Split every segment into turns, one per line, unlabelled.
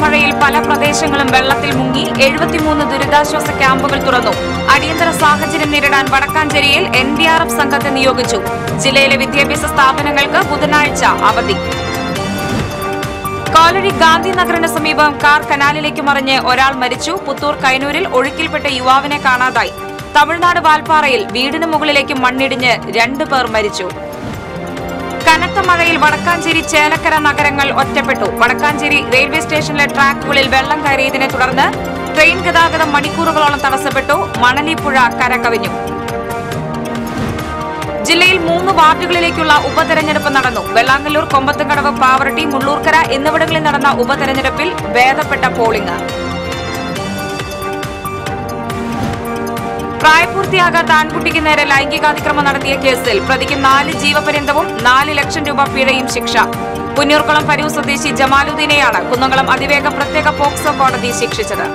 മഴയിൽ പല പ്രദേശങ്ങളും വെള്ളത്തിൽ മുങ്ങി എഴുപത്തിമൂന്ന് ദുരിതാശ്വാസ ക്യാമ്പുകൾ തുറന്നു അടിയന്തര സാഹചര്യം നേരിടാൻ വടക്കാഞ്ചേരിയിൽ എൻ ഡി ആർ എഫ് സംഘത്തെ നിയോഗിച്ചു ജില്ലയിലെ വിദ്യാഭ്യാസ സ്ഥാപനങ്ങൾക്ക് ബുധനാഴ്ച അവധി കോലടി ഗാന്ധിനഗറിന് സമീപം കാർ കനാലിലേക്ക് മറിഞ്ഞ് ഒരാൾ മരിച്ചു പുത്തൂർ കൈനൂരിൽ ഒഴുക്കിൽപ്പെട്ട യുവാവിനെ കാണാതായി തമിഴ്നാട് വാൽപ്പാറയിൽ വീടിന് മുകളിലേക്ക് മണ്ണിടിഞ്ഞ് രണ്ടു പേർ മരിച്ചു കനത്ത മഴയിൽ വടക്കാഞ്ചേരി ചേലക്കര നഗരങ്ങൾ ഒറ്റപ്പെട്ടു വടക്കാഞ്ചേരി റെയിൽവേ സ്റ്റേഷനിലെ ട്രാക്കുകളിൽ വെള്ളം കയറിയതിനെ തുടർന്ന് ട്രെയിൻ ഗതാഗതം മണിക്കൂറുകളോളം തടസ്സപ്പെട്ടു മണലിപ്പുഴ കരകവിഞ്ഞു ജില്ലയിൽ മൂന്ന് വാർഡുകളിലേക്കുള്ള ഉപതെരഞ്ഞെടുപ്പ് നടന്നു വെള്ളാങ്ങല്ലൂർ കൊമ്പത്തുംകടവ് പാവറട്ടി മുള്ളൂർക്കര എന്നിവിടങ്ങളിൽ നടന്ന ഉപതെരഞ്ഞെടുപ്പിൽ ഭേദപ്പെട്ട പോളിംഗ് പ്രായപൂർത്തിയാകാത്ത ആൺകുട്ടിക്ക് നേരെ ലൈംഗികാതിക്രമം നടത്തിയ കേസിൽ പ്രതിക്ക് നാല് ജീവപര്യന്തവും നാല് ലക്ഷം രൂപ പിഴയും ശിക്ഷ പുന്നൂർക്കുളം പരൂർ സ്വദേശി ജമാലുദ്ദീനെയാണ് കുന്നംകുളം അതിവേഗ പ്രത്യേക പോക്സോ കോടതി ശിക്ഷിച്ചത്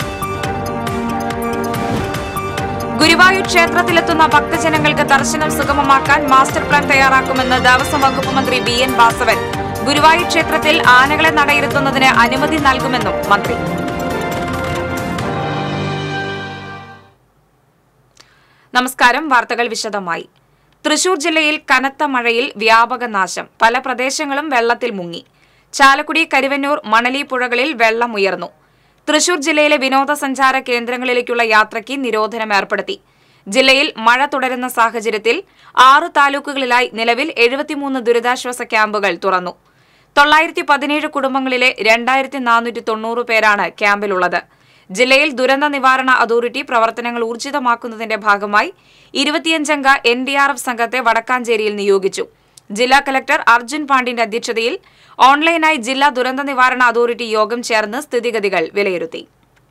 ഗുരുവായൂർ ക്ഷേത്രത്തിലെത്തുന്ന ഭക്തജനങ്ങൾക്ക് ദർശനം സുഗമമാക്കാൻ മാസ്റ്റർ പ്ലാൻ തയ്യാറാക്കുമെന്ന് ദേവസ്വം വകുപ്പ് മന്ത്രി ബി എൻ വാസവൻ ഗുരുവായൂർ ക്ഷേത്രത്തിൽ ആനകളെ നടയിരുത്തുന്നതിന് അനുമതി നൽകുമെന്നും മന്ത്രി നമസ്കാരം വാർത്തകൾ വിശദമായി തൃശൂർ ജില്ലയിൽ കനത്ത മഴയിൽ വ്യാപക നാശം പല പ്രദേശങ്ങളും വെള്ളത്തിൽ മുങ്ങി ചാലക്കുടി കരുവന്നൂർ മണലി പുഴകളിൽ വെള്ളം ഉയർന്നു തൃശൂർ ജില്ലയിലെ വിനോദസഞ്ചാര കേന്ദ്രങ്ങളിലേക്കുള്ള യാത്രയ്ക്ക് നിരോധനം ഏർപ്പെടുത്തി ജില്ലയിൽ മഴ തുടരുന്ന സാഹചര്യത്തിൽ ആറ് താലൂക്കുകളിലായി നിലവിൽ എഴുപത്തിമൂന്ന് ദുരിതാശ്വാസ ക്യാമ്പുകൾ തുറന്നു തൊള്ളായിരത്തി പതിനേഴ് കുടുംബങ്ങളിലെ രണ്ടായിരത്തി നാനൂറ്റി തൊണ്ണൂറ് പേരാണ് ക്യാമ്പിലുള്ളത് ജില്ലയിൽ ദുരന്ത നിവാരണ അതോറിറ്റി പ്രവർത്തനങ്ങൾ ഊർജിതമാക്കുന്നതിന്റെ ഭാഗമായി ഇരുപത്തിയഞ്ചംഗ എൻ ഡി ആർ എഫ് സംഘത്തെ വടക്കാഞ്ചേരിയിൽ നിയോഗിച്ചു ജില്ലാ കലക്ടർ അർജുൻ പാണ്ഡിന്റെ അധ്യക്ഷതയിൽ ഓൺലൈനായി ജില്ലാ ദുരന്ത നിവാരണ അതോറിറ്റി യോഗം ചേർന്ന് സ്ഥിതിഗതികൾ വിലയിരുത്തി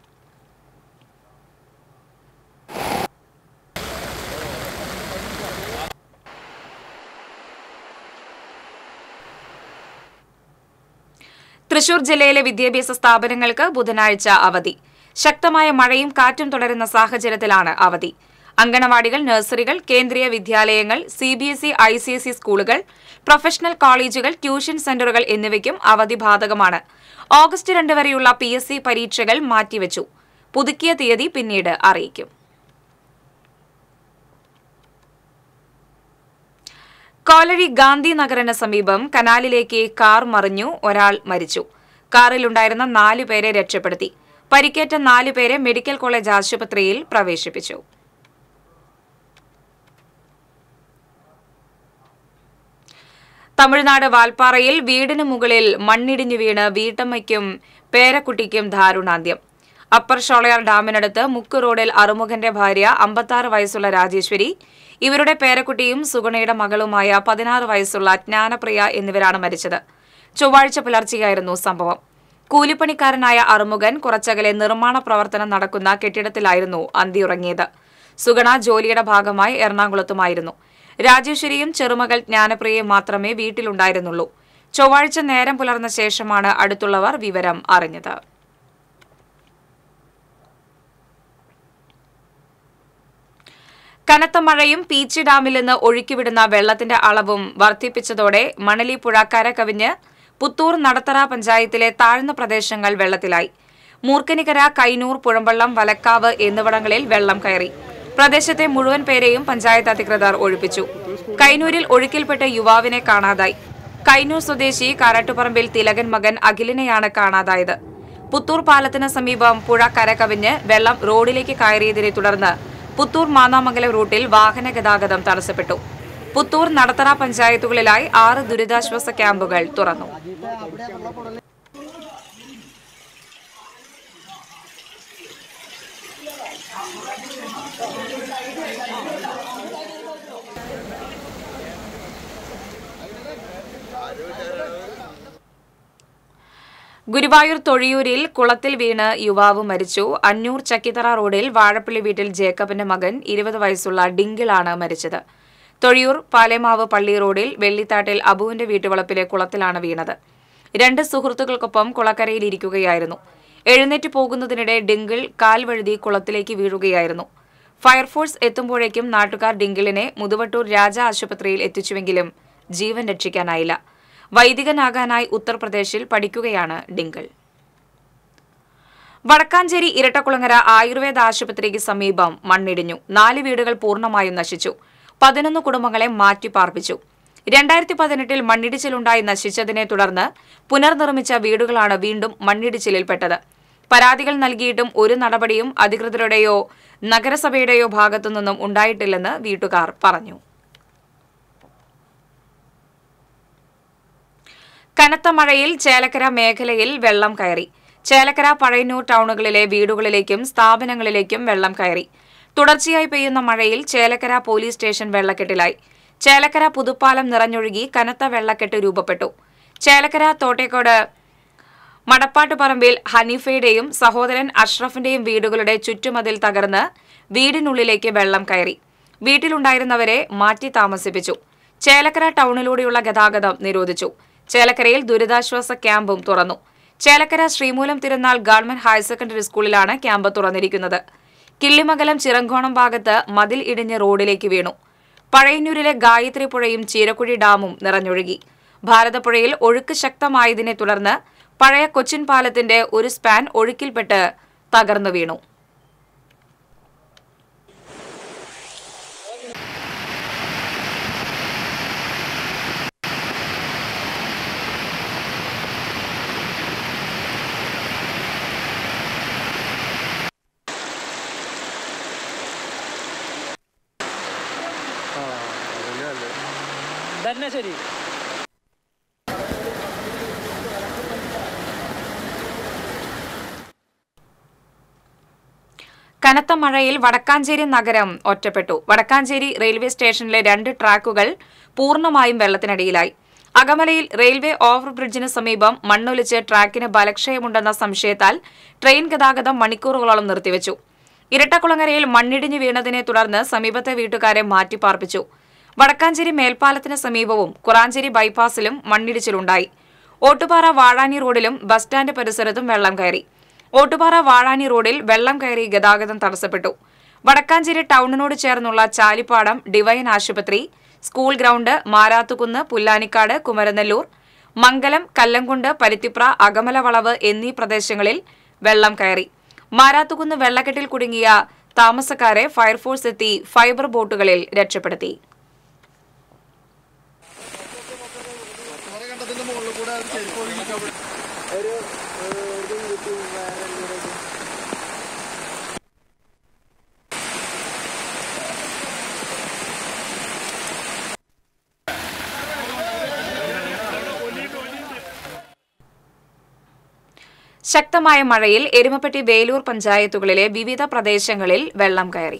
തൃശൂർ ജില്ലയിലെ വിദ്യാഭ്യാസ സ്ഥാപനങ്ങൾക്ക് ബുധനാഴ്ച അവധി ശക്തമായ മഴയും കാറ്റും തുടരുന്ന സാഹചര്യത്തിലാണ് അവധി അങ്കണവാടികൾ നഴ്സറികൾ കേന്ദ്രീയ വിദ്യാലയങ്ങൾ C B S E I C S E സ്കൂളുകൾ പ്രൊഫഷണൽ കോളേജുകൾ ട്യൂഷൻ സെന്ററുകൾ എന്നിവയ്ക്കും അവധി ബാധകമാണ് ഓഗസ്റ്റ് രണ്ട് വരെയുള്ള പി എസ് സി പരീക്ഷകൾ മാറ്റിവെച്ചു പുതുക്കിയ തീയതി പിന്നീട് അറിയിക്കും കോലഴി ഗാന്ധി നഗറിന് സമീപം കനാലിലേക്ക് കാർ മറിഞ്ഞു ഒരാൾ മരിച്ചു കാറിലുണ്ടായിരുന്ന നാലു പേരെ രക്ഷപ്പെടുത്തി പരിക്കേറ്റ നാലു പേരെ മെഡിക്കൽ കോളേജ് ആശുപത്രിയിൽ പ്രവേശിപ്പിച്ചു തമിഴ്നാട് വാൽപ്പാറയിൽ വീടിന് മുകളിൽ മണ്ണിടിഞ്ഞു വീണ് വീട്ടമ്മയ്ക്കും പേരക്കുട്ടിക്കും ദാരുണാന്ത്യം അപ്പർ ഷോളയാർ ഡാമിനടുത്ത് മുക്ക് റോഡിൽ അറുമുഖന്റെ ഭാര്യ അമ്പത്താറ് വയസ്സുള്ള രാജേശ്വരി ഇവരുടെ പേരക്കുട്ടിയും സുഗുണയുടെ മകളുമായ പതിനാറ് വയസ്സുള്ള ജ്ഞാനപ്രിയ എന്നിവരാണ് മരിച്ചത് ചൊവ്വാഴ്ച പുലർച്ചെയായിരുന്നു സംഭവം കൂലിപ്പണിക്കാരനായ അറുമുഖൻ കുറച്ചകലെ നിർമ്മാണ പ്രവർത്തനം നടക്കുന്ന കെട്ടിടത്തിലായിരുന്നു അന്തിയുറങ്ങിയത് സുഗണ ജോലിയുടെ ഭാഗമായി എറണാകുളത്തുമായിരുന്നു രാജേശ്വരിയും ചെറുമകൾ ജ്ഞാനപ്രിയയും മാത്രമേ വീട്ടിലുണ്ടായിരുന്നുള്ളൂ ചൊവ്വാഴ്ച നേരം പുലർന്ന ശേഷമാണ് അടുത്തുള്ളവർ വിവരം അറിഞ്ഞത് കനത്ത മഴയും പീച്ചി ഡാമിൽ നിന്ന് ഒഴുക്കിവിടുന്ന വെള്ളത്തിന്റെ അളവും വർദ്ധിപ്പിച്ചതോടെ മണലിപ്പുഴ കര കവിഞ്ഞ് പുത്തൂർ നടത്തറ പഞ്ചായത്തിലെ താഴ്ന്ന പ്രദേശങ്ങൾ വെള്ളത്തിലായി മൂർക്കനിക്കര കൈനൂർ പുഴമ്പള്ളം വലക്കാവ് എന്നിവിടങ്ങളിൽ വെള്ളം കയറി പ്രദേശത്തെ മുഴുവൻ പേരെയും പഞ്ചായത്ത് അധികൃതർ ഒഴിപ്പിച്ചു കൈനൂരിൽ ഒഴുക്കിൽപ്പെട്ട യുവാവിനെ കാണാതായി കൈനൂർ സ്വദേശി കാരാട്ടുപറമ്പിൽ തിലകൻ മകൻ അഖിലിനെയാണ് കാണാതായത് പുത്തൂർ പാലത്തിന് സമീപം പുഴ കരകവിഞ്ഞ് വെള്ളം റോഡിലേക്ക് കയറിയതിനെ തുടർന്ന് പുത്തൂർ മാന്നാമംഗലം റൂട്ടിൽ വാഹന ഗതാഗതം തടസ്സപ്പെട്ടു പുത്തൂർ നടത്തറ പഞ്ചായത്തുകളിലായി ആറ് ദുരിതാശ്വാസ ക്യാമ്പുകൾ തുറന്നു ഗുരുവായൂർ തൊഴിയൂരിൽ കുളത്തിൽ വീണ് യുവാവ് മരിച്ചു അന്നൂർ ചക്കിത്തറ റോഡിൽ വാഴപ്പള്ളി വീട്ടിൽ ജേക്കബിന്റെ മകൻ ഇരുപത് വയസ്സുള്ള ഡിങ്കിളാണ് മരിച്ചത് തൊഴിയൂർ പാലേമാവ് പള്ളി റോഡിൽ വെള്ളിത്താട്ടിൽ അബുവിന്റെ വീട്ടുവളപ്പിലെ കുളത്തിലാണ് വീണത് രണ്ട് സുഹൃത്തുക്കൾക്കൊപ്പം കുളക്കരയിൽ ഇരിക്കുകയായിരുന്നു എഴുന്നേറ്റ് പോകുന്നതിനിടെ ഡിങ്കിൾ കാൽ വഴുതി കുളത്തിലേക്ക് വീഴുകയായിരുന്നു ഫയർഫോഴ്സ് എത്തുമ്പോഴേക്കും നാട്ടുകാർ ഡിങ്കിളിനെ മുതുവട്ടൂർ രാജ ആശുപത്രിയിൽ എത്തിച്ചുവെങ്കിലും ജീവൻ രക്ഷിക്കാനായില്ല വൈദികനാകാനായി ഉത്തർപ്രദേശിൽ പഠിക്കുകയാണ് ഡിങ്കിൾ വടക്കാഞ്ചേരി ഇരട്ടക്കുളങ്ങര ആയുർവേദ ആശുപത്രിക്ക് സമീപം മണ്ണിടിഞ്ഞു നാല് വീടുകൾ പൂർണ്ണമായും നശിച്ചു പതിനൊന്ന് കുടുംബങ്ങളെ മാറ്റിപ്പാർപ്പിച്ചു രണ്ടായിരത്തി പതിനെട്ടിൽ മണ്ണിടിച്ചിലുണ്ടായി നശിച്ചതിനെ തുടർന്ന് പുനർനിർമ്മിച്ച വീടുകളാണ് വീണ്ടും മണ്ണിടിച്ചിലിൽപ്പെട്ടത് പരാതികൾ നൽകിയിട്ടും ഒരു നടപടിയും അധികൃതരുടെയോ നഗരസഭയുടെയോ ഭാഗത്തുനിന്നും ഉണ്ടായിട്ടില്ലെന്ന് വീട്ടുകാർ പറഞ്ഞു കനത്ത മഴയിൽ ചേലക്കര മേഖലയിൽ വെള്ളം കയറി ചേലക്കര പഴയന്നൂർ ടൗണുകളിലെ വീടുകളിലേക്കും സ്ഥാപനങ്ങളിലേക്കും വെള്ളം കയറി തുടർച്ചയായി പെയ്യുന്ന മഴയിൽ ചേലക്കര പോലീസ് സ്റ്റേഷൻ വെള്ളക്കെട്ടിലായി ചേലക്കര പുതുപ്പാലം നിറഞ്ഞൊഴുകി കനത്ത വെള്ളക്കെട്ട് രൂപപ്പെട്ടു ചേലക്കര തോട്ടേക്കോട് മടപ്പാട്ടുപറമ്പിൽ ഹനീഫയുടെയും സഹോദരൻ അഷ്റഫിന്റെയും വീടുകളുടെ ചുറ്റുമതിൽ തകർന്ന് വീടിനുള്ളിലേക്ക് വെള്ളം കയറി വീട്ടിലുണ്ടായിരുന്നവരെ മാറ്റി താമസിപ്പിച്ചു ചേലക്കര ടൗണിലൂടെയുള്ള ഗതാഗതം നിരോധിച്ചു ചേലക്കരയിൽ ദുരിതാശ്വാസ ക്യാമ്പും തുറന്നു Chelakkara Sreemoolam Thirunal government higher secondary സ്കൂളിലാണ് ക്യാമ്പ് തുറന്നിരിക്കുന്നത് കിള്ളിമംഗലം ചിറങ്കോണം ഭാഗത്ത് മതിൽ ഇടിഞ്ഞ് റോഡിലേക്ക് വീണു പഴയന്നൂരിലെ ഗായത്രി പുഴയും ചീരക്കുഴി ഡാമും നിറഞ്ഞൊഴുകി ഭാരതപ്പുഴയിൽ ഒഴുക്ക് ശക്തമായതിനെ തുടർന്ന് പഴയ കൊച്ചിൻ പാലത്തിന്റെ ഒരു സ്പാൻ ഒഴുക്കിൽപ്പെട്ട് തകർന്നു വീണു
തന്നെ ശരി
കനത്ത മഴയിൽ വടക്കാഞ്ചേരി നഗരം ഒറ്റപ്പെട്ടു വടക്കാഞ്ചേരി റെയിൽവേ സ്റ്റേഷനിലെ രണ്ട് ട്രാക്കുകൾ പൂർണ്ണമായും വെള്ളത്തിനടിയിലായി അകമലയിൽ റെയിൽവേ ഓവർബ്രിഡ്ജിന് സമീപം മണ്ണൊലിച്ച് ട്രാക്കിന് ബലക്ഷയമുണ്ടെന്ന സംശയത്താൽ ട്രെയിൻ ഗതാഗതം മണിക്കൂറുകളോളം നിർത്തിവച്ചു ഇരട്ടക്കുളങ്ങരയിൽ മണ്ണിടിഞ്ഞു വീണതിനെ തുടർന്ന് സമീപത്തെ വീട്ടുകാരെ മാറ്റിപ്പാർപ്പിച്ചു വടക്കാഞ്ചേരി മേൽപ്പാലത്തിന് സമീപവും കുറാഞ്ചേരി ബൈപ്പാസിലും മണ്ണിടിച്ചിലുണ്ടായി ഓട്ടുപാറ വാഴാനി റോഡിലും ബസ് സ്റ്റാൻഡ് പരിസരത്തും വെള്ളം കയറി ഓട്ടുപാറ വാഴാനി റോഡിൽ വെള്ളം കയറി ഗതാഗതം തടസ്സപ്പെട്ടു വടക്കാഞ്ചേരി ടൗണിനോട് ചേർന്നുള്ള ചാലിപ്പാടം ഡിവൈൻ ആശുപത്രി സ്കൂൾ ഗ്രൗണ്ട് മാരാത്തുകുന്ന് പുല്ലാനിക്കാട് കുമരനെല്ലൂർ മംഗലം കല്ലംകുണ്ട് പരുത്തിപ്ര അകമല വളവ് എന്നീ പ്രദേശങ്ങളിൽ വെള്ളം കയറി മാരാത്തുകുന്ന് വെള്ളക്കെട്ടിൽ കുടുങ്ങിയ താമസക്കാരെ ഫയർഫോഴ്സ് എത്തി ഫൈബർ ബോട്ടുകളിൽ രക്ഷപ്പെടുത്തി ശക്തമായ മഴയിൽ എരുമപ്പെട്ടി വേലൂർ പഞ്ചായത്തുകളിലെ വിവിധ പ്രദേശങ്ങളിൽ വെള്ളം കയറി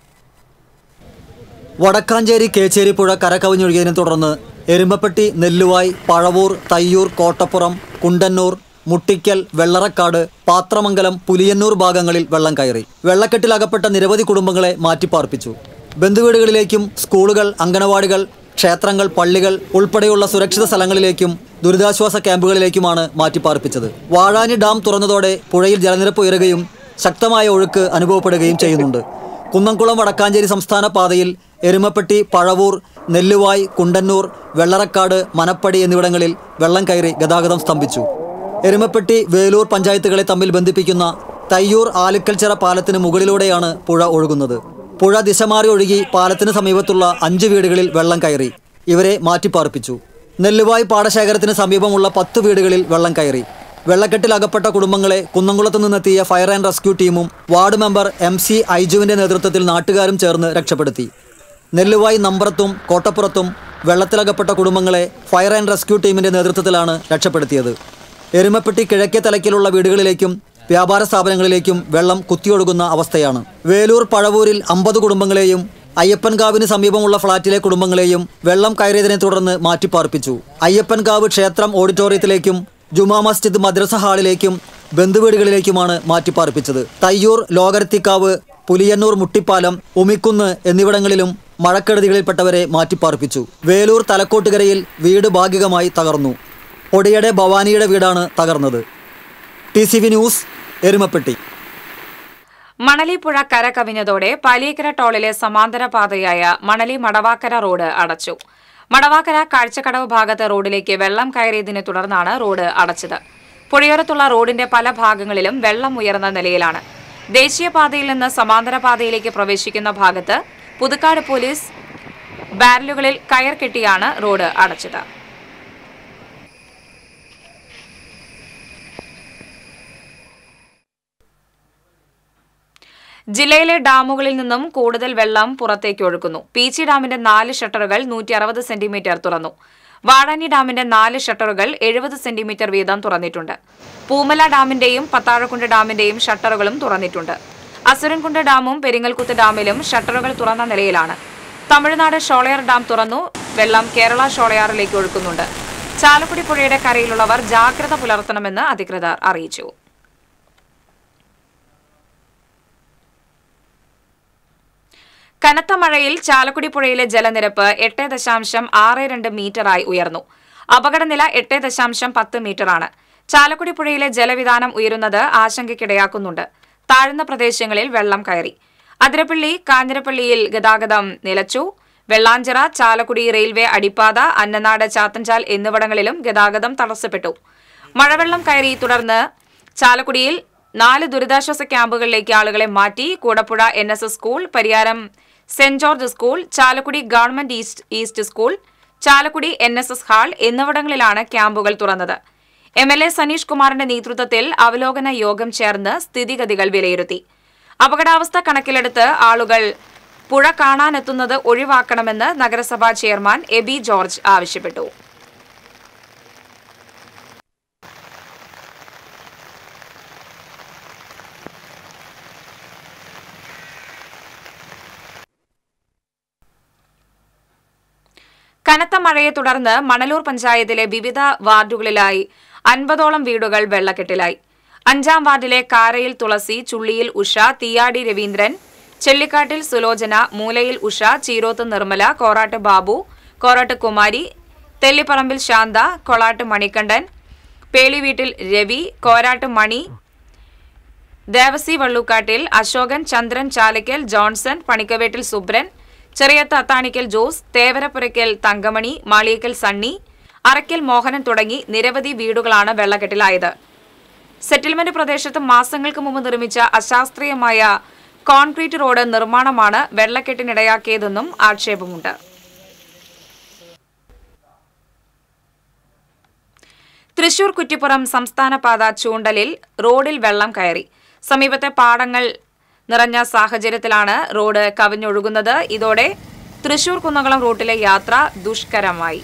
വടക്കാഞ്ചേരി കേച്ചേരി പുഴ കരകവിഞ്ഞൊഴുകിയതിനെ തുടർന്ന് എരുമപ്പെട്ടി നെല്ലുവായ് പഴവൂർ തയ്യൂർ കോട്ടപ്പുറം കുണ്ടന്നൂർ മുട്ടിക്കൽ വെള്ളറക്കാട് പാത്രമംഗലം പുലിയന്നൂർ ഭാഗങ്ങളിൽ വെള്ളം കയറി വെള്ളക്കെട്ടിലകപ്പെട്ട നിരവധി കുടുംബങ്ങളെ മാറ്റിപ്പാർപ്പിച്ചു ബന്ധുവീടുകളിലേക്കും സ്കൂളുകൾ അംഗനവാടികൾ ക്ഷേത്രങ്ങൾ പള്ളികൾ ഉൾപ്പെടെയുള്ള സുരക്ഷിത സ്ഥലങ്ങളിലേക്കും ദുരിതാശ്വാസ ക്യാമ്പുകളിലേക്കുമാണ് മാറ്റിപ്പാർപ്പിച്ചത് വാഴാനി ഡാം തുറന്നതോടെ പുഴയിൽ ജലനിരപ്പ് ഉയരുകയും ശക്തമായ ഒഴുക്ക് അനുഭവപ്പെടുകയും ചെയ്യുന്നുണ്ട് കുന്നംകുളം വടക്കാഞ്ചേരി സംസ്ഥാന പാതയിൽ എരുമപ്പെട്ടി പഴവൂർ നെല്ലുവായ് കുണ്ടന്നൂർ വെള്ളറക്കാട് മനപ്പടി എന്നിവിടങ്ങളിൽ വെള്ളം കയറി ഗതാഗതം സ്തംഭിച്ചു എരുമപ്പെട്ടി വേലൂർ പഞ്ചായത്തുകളെ തമ്മിൽ ബന്ധിപ്പിക്കുന്ന തയ്യൂർ ആലുക്കൽച്ചിറ പാലത്തിന് മുകളിലൂടെയാണ് പുഴ ഒഴുകുന്നത് പുഴ ദിശ മാറി ഒഴുകി പാലത്തിന് സമീപത്തുള്ള അഞ്ച് വീടുകളിൽ വെള്ളം കയറി ഇവരെ മാറ്റിപ്പാർപ്പിച്ചു നെല്ലുവായ് പാടശേഖരത്തിന് സമീപമുള്ള പത്ത് വീടുകളിൽ വെള്ളം കയറി വെള്ളക്കെട്ടിൽ അകപ്പെട്ട കുടുംബങ്ങളെ കുന്നംകുളത്ത് നിന്നെത്തിയ ഫയർ ആൻഡ് റെസ്ക്യൂ ടീമും വാർഡ് മെമ്പർ എം സി ഐജുവിന്റെ നേതൃത്വത്തിൽ നാട്ടുകാരും ചേർന്ന് രക്ഷപ്പെടുത്തി നെല്ലുവായി നമ്പറത്തും കോട്ടപ്പുറത്തും വെള്ളത്തിലകപ്പെട്ട കുടുംബങ്ങളെ ഫയർ ആൻഡ് റെസ്ക്യൂ ടീമിന്റെ നേതൃത്വത്തിലാണ് രക്ഷപ്പെടുത്തിയത് എരുമപ്പെട്ടി കിഴക്കേ തലയ്ക്കിലുള്ള വീടുകളിലേക്കും വ്യാപാര സ്ഥാപനങ്ങളിലേക്കും വെള്ളം കുത്തിയൊഴുകുന്ന അവസ്ഥയാണ് വേലൂർ പഴവൂരിൽ അമ്പത് കുടുംബങ്ങളെയും അയ്യപ്പൻകാവിന് സമീപമുള്ള ഫ്ളാറ്റിലെ കുടുംബങ്ങളെയും വെള്ളം കയറിയതിനെ തുടർന്ന് മാറ്റിപ്പാർപ്പിച്ചു അയ്യപ്പൻകാവ് ക്ഷേത്രം ഓഡിറ്റോറിയത്തിലേക്കും ജുമാ മസ്ജിദ് മദ്രസ ഹാളിലേക്കും ബന്ധുവീടുകളിലേക്കുമാണ് മാറ്റിപ്പാർപ്പിച്ചത് തയ്യൂർ ലോകരത്തിക്കാവ് പുലിയന്നൂർ മുട്ടിപ്പാലം ഉമിക്കുന്ന് എന്നിവിടങ്ങളിലും മഴക്കെടുതികളിൽപ്പെട്ടവരെ മാറ്റിപ്പാർപ്പിച്ചു വേലൂർ തലക്കോട്ടുകരയിൽ വീട് ഭാഗികമായി തകർന്നു ഒടിയടെ ഭവാനിയുടെ വീടാണ് തകർന്നത് T C V news Erumapetty
Manali പുഴ കര കവിഞ്ഞതോടെ പാലിയക്കര ടോളിലെ സമാന്തര പാതയായ മണലി മടവാക്കര റോഡ് അടച്ചു മടവാക്കര കാഴ്ചക്കടവ് ഭാഗത്തെ റോഡിലേക്ക് വെള്ളം കയറിയതിനെ തുടർന്നാണ് റോഡ് അടച്ചത് പുഴയോരത്തുള്ള റോഡിന്റെ പല ഭാഗങ്ങളിലും വെള്ളം ഉയർന്ന നിലയിലാണ് ദേശീയപാതയിൽ നിന്ന് സമാന്തര പാതയിലേക്ക് പ്രവേശിക്കുന്ന ഭാഗത്ത് പുതുക്കാട് പോലീസ് ബാരലുകളിൽ കയർ കെട്ടിയാണ് റോഡ് അടച്ചത് ജില്ലയിലെ ഡാമുകളിൽ നിന്നും കൂടുതൽ വെള്ളം പുറത്തേക്ക് ഒഴുക്കുന്നു പീച്ചി ഡാമിന്റെ നാല് ഷട്ടറുകൾ നൂറ്റി അറുപത് സെന്റിമീറ്റർ തുറന്നു വാഴാനി ഡാമിന്റെ നാല് ഷട്ടറുകൾ എഴുപത് സെന്റിമീറ്റർ വീതം തുറന്നിട്ടുണ്ട് പൂമല ഡാമിന്റെയും പത്താഴക്കുണ്ട് ഡാമിന്റെയും ഷട്ടറുകളും തുറന്നിട്ടുണ്ട് അസുരൻകുണ്ട് ഡാമും പെരിങ്ങൽകുത്ത് ഡാമിലും ഷട്ടറുകൾ തുറന്ന നിലയിലാണ് തമിഴ്നാട് ഷോളയാർ ഡാം തുറന്നു വെള്ളം കേരള ഷോളയാറിലേക്ക് ഒഴുക്കുന്നുണ്ട് ചാലക്കുടി പുഴയുടെ കരയിലുള്ളവർ ജാഗ്രത പുലർത്തണമെന്ന് അധികൃതർ അറിയിച്ചു കനത്ത മഴയിൽ ചാലക്കുടി പുഴയിലെ ജലനിരപ്പ് എട്ട് ദശാംശം ആറ് രണ്ട് മീറ്ററായി ഉയർന്നു അപകടനില എട്ട് ദശാംശം പത്ത് മീറ്ററാണ് ചാലക്കുടി പുഴയിലെ ജലവിധാനം ഉയരുന്നത് ആശങ്കയ്ക്കിടയാക്കുന്നുണ്ട് താഴ്ന്ന പ്രദേശങ്ങളിൽ വെള്ളം കയറി അതിരപ്പള്ളി കാഞ്ഞിരപ്പള്ളിയിൽ ഗതാഗതം നിലച്ചു വെള്ളാഞ്ചിറ ചാലക്കുടി റെയിൽവേ അടിപ്പാത അന്നനാട് ചാത്തഞ്ചാൽ എന്നിവിടങ്ങളിലും ഗതാഗതം തടസ്സപ്പെട്ടു മഴവെള്ളം കയറി തുടർന്ന് ചാലക്കുടിയിൽ നാല് ദുരിതാശ്വാസ ക്യാമ്പുകളിലേക്ക് ആളുകളെ മാറ്റി Koodappuzha N S S school Pariyaram Saint George school Chalakudy government east east school Chalakudy N S S hall എന്നിവിടങ്ങളിലാണ് ക്യാമ്പുകൾ തുറന്നത് എം എൽ എ സനീഷ് കുമാറിന്റെ നേതൃത്വത്തിൽ അവലോകന യോഗം ചേർന്ന് സ്ഥിതിഗതികൾ വിലയിരുത്തി അപകടാവസ്ഥ കണക്കിലെടുത്ത് ആളുകൾ പുഴ കാണാനെത്തുന്നത് ഒഴിവാക്കണമെന്ന് നഗരസഭാ ചെയർമാൻ എബി ജോർജ് ആവശ്യപ്പെട്ടു കനത്ത മഴയെ തുടർന്ന് മണലൂർ പഞ്ചായത്തിലെ വിവിധ വാർഡുകളിലായി അൻപതോളം വീടുകൾ വെള്ളക്കെട്ടിലായി അഞ്ചാം വാർഡിലെ കാരയിൽ തുളസി ചുള്ളിയിൽ Usha തീയാടി Raveendran Chellikkattil Sulochana Moolayil Usha Cheeroth Nirmala Korattu Babu Korattu Kumari Thellipparambil Shantha Kolattu Manikandan Pelliveettil Ravi Korattu Mani Devasi Vallookkattil Ashokan Chandran Chalakkal Johnson Panikkavettil Subran Cheriyath Athanikkal Jose Thevarappurakkal Thankamani Maliyakkal Sunny Arakkal Mohanan തുടങ്ങി നിരവധി വീടുകളാണ് വെള്ളക്കെട്ടിലായത് സെറ്റിൽമെന്റ് പ്രദേശത്ത് മാസങ്ങൾക്ക് മുമ്പ് നിർമ്മിച്ച അശാസ്ത്രീയമായ കോൺക്രീറ്റ് റോഡ് നിർമ്മാണമാണ് വെള്ളക്കെട്ടിനിടയാക്കിയതെന്നും ആക്ഷേപമുണ്ട് തൃശൂർ കുറ്റിപ്പുറം സംസ്ഥാന പാത ചൂണ്ടലിൽ റോഡിൽ വെള്ളം കയറി സമീപത്തെ പാടങ്ങൾ നിറഞ്ഞ സാഹചര്യത്തിലാണ് റോഡ് കവിഞ്ഞൊഴുകുന്നത് ഇതോടെ തൃശൂർ കുന്നകുളം റൂട്ടിലെ യാത്ര ദുഷ്കരമായി